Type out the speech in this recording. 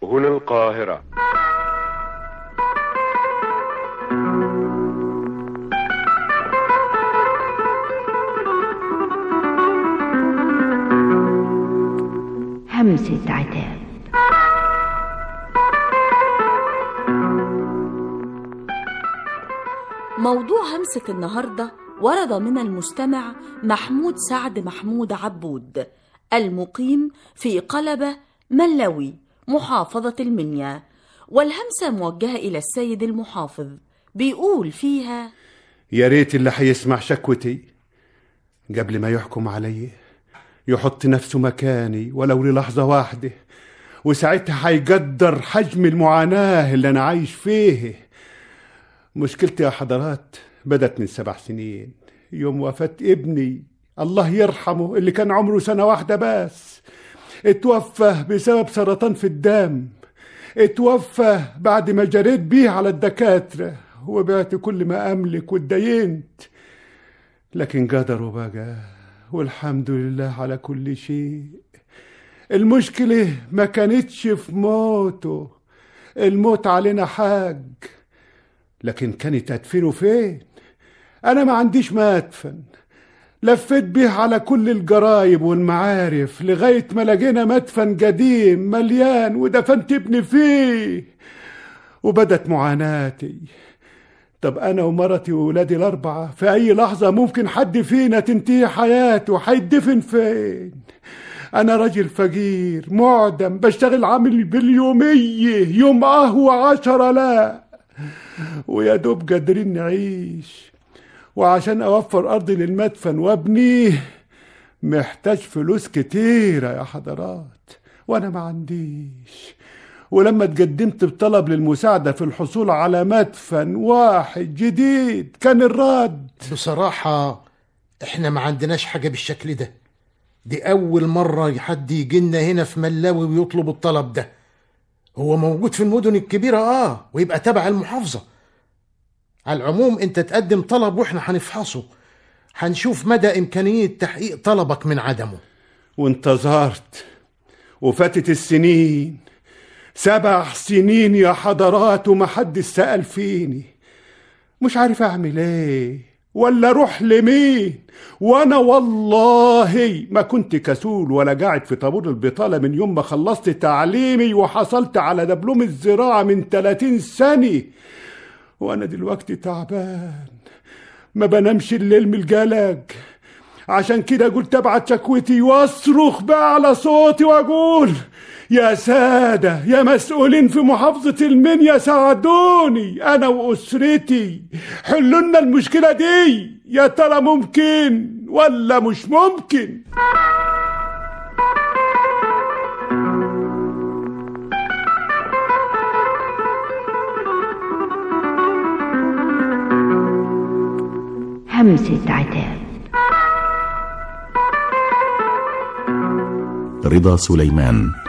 هنا القاهرة همسة عتاب موضوع همسة النهاردة ورد من المستمع محمود سعد محمود عبود المقيم في قلبة ملوي محافظة المنيا والهمسة موجهة إلى السيد المحافظ بيقول فيها يا ريت اللي هيسمع شكوتي قبل ما يحكم علي يحط نفسه مكاني ولو للحظة واحدة وساعتها هيقدر حجم المعاناة اللي أنا عايش فيه مشكلتي يا حضرات بدت من سبع سنين يوم وفاة ابني الله يرحمه اللي كان عمره سنة واحدة بس اتوفى بسبب سرطان في الدم اتوفى بعد ما جريت بيه على الدكاترة وبعت كل ما أملك واتدينت لكن قدروا بقى والحمد لله على كل شيء المشكلة ما كانتش في موته الموت علينا حاج لكن كانت هتدفنه فين أنا ما عنديش مدفن لفيت بيه على كل الجرايب والمعارف لغاية ما لقينا مدفن قديم مليان ودفنت ابني فيه وبدت معاناتي طب أنا ومرتي وولادي الأربعة في أي لحظة ممكن حد فينا تنتهي حياته هيدفن فين أنا راجل فقير معدم بشتغل عامل باليومية يوم قهوة عشرة لا ويا دوب قادرين نعيش وعشان أوفر أرضي للمدفن وابنيه محتاج فلوس كتيرة يا حضرات وأنا ما عنديش ولما تقدمت بطلب للمساعدة في الحصول على مدفن واحد جديد كان الرد بصراحة احنا ما عندناش حاجة بالشكل ده دي أول مرة حد يجينا هنا في ملاوي ويطلب الطلب ده هو موجود في المدن الكبيرة اه ويبقى تبع المحافظة على العموم انت تقدم طلب واحنا هنفحصه هنشوف مدى إمكانية تحقيق طلبك من عدمه وانتظرت وفاتت السنين سبع سنين يا حضرات وما حد سأل فيني مش عارف أعمل إيه ولا أروح لمين وأنا والله ما كنت كسول ولا قاعد في طابور البطالة من يوم ما خلصت تعليمي وحصلت على دبلوم الزراعة من 30 سنة وأنا دلوقتي تعبان ما بنامش الليل من القلق عشان كده قلت ابعت شكوتي واصرخ بقى على صوتي واقول يا سادة يا مسؤولين في محافظة المنيا ساعدوني أنا وأسرتي حلوا لنا المشكلة دي يا ترى ممكن ولا مش ممكن همسة عتاب رضا سليمان